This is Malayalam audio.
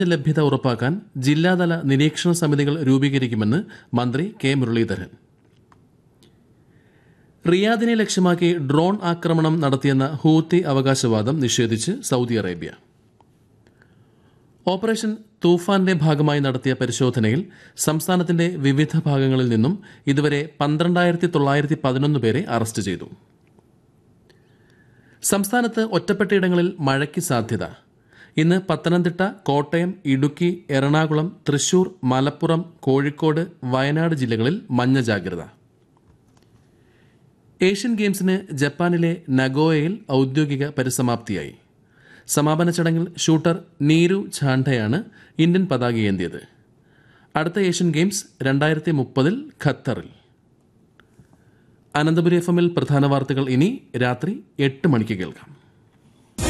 ലഭ്യത ഉറപ്പാക്കാൻ ജില്ലാതല നിരീക്ഷണ സമിതികൾ രൂപീകരിക്കുമെന്ന് മന്ത്രി കെ മുരളീധരൻ റിയാദിനെ ലക്ഷ്യമാക്കി ഡ്രോൺ ആക്രമണം നടത്തിയെന്ന ഹൂത്തി അവകാശവാദം നിഷേധിച്ച് സൗദി അറേബ്യ ഓപ്പറേഷൻ തൂഫാന്റെ ഭാഗമായി നടത്തിയ പരിശോധനയിൽ സംസ്ഥാനത്തിന്റെ വിവിധ ഭാഗങ്ങളിൽ നിന്നും ഇതുവരെ പന്ത്രണ്ടായിരത്തി തൊള്ളായിരത്തി പതിനൊന്ന് പേരെ അറസ്റ്റ് ചെയ്തു സംസ്ഥാനത്ത് ഒറ്റപ്പെട്ടയിടങ്ങളിൽ മഴയ്ക്ക് സാധ്യത ഇന്ന് പത്തനംതിട്ട കോട്ടയം ഇടുക്കി എറണാകുളം തൃശൂർ മലപ്പുറം കോഴിക്കോട് വയനാട് ജില്ലകളിൽ മഞ്ഞ ജാഗ്രത ഏഷ്യൻ ഗെയിംസിന് ജപ്പാനിലെ നഗോയയിൽ ഔദ്യോഗിക പരിസമാപ്തിയായി സമാപന ചടങ്ങിൽ ഷൂട്ടർ നീരു ഝാണ്ടയാണ് ഇന്ത്യൻ പതാകയേന്തിയത് അടുത്ത ഏഷ്യൻ ഗെയിംസ് രണ്ടായിരത്തി മുപ്പതിൽ ഖത്തറിൽ അനന്തപുരി എഫ് എമ്മിൽ പ്രധാന വാർത്തകൾ ഇനി രാത്രി എട്ട് മണിക്ക് കേൾക്കാം